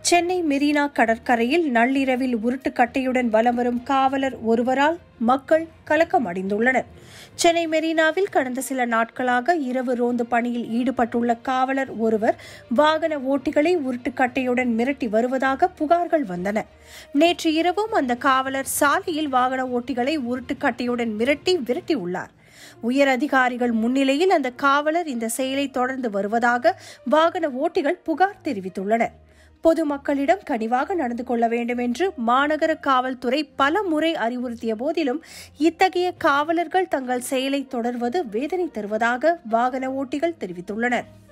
சென்னை மெரினா கடற்கரையில் நள்ளிரவில் உருட்டுக்கட்டையுடன் வலம் வரும் காவலர் ஒருவரால் மக்கள் கலக்கம் அடைந்துள்ளனர் சென்னை மெரினாவில் கடந்த சில நாட்களாக இரவு ரோந்து பணியில் ஈடுபட்டுள்ள காவலர் ஒருவர் வாகன ஓட்டிகளை உருட்டுக்கட்டையுடன் மிரட்டி வருவதாக புகார்கள் வந்தன நேற்று இரவும் அந்த காவலர் சாலையில் வாகன ஓட்டிகளை உருட்டுக்கட்டையுடன் மிரட்டி விரட்டியுள்ளார் உயர் அதிகாரிகள் முன்னிலையில் அந்த காவலர் இந்த செயலை தொடர்ந்து வருவதாக வாகன ஓட்டிகள் புகார் தெரிவித்துள்ளனர் பொதுமக்களிடம் கனிவாக நடந்து கொள்ள வேண்டும் என்று மாநகர காவல்துறை பல முறை அறிவுறுத்திய போதிலும் இத்தகைய காவலர்கள் தங்கள் செயலை தொடர்வது வேதனை தருவதாக வாகன ஓட்டிகள் தெரிவித்துள்ளனர்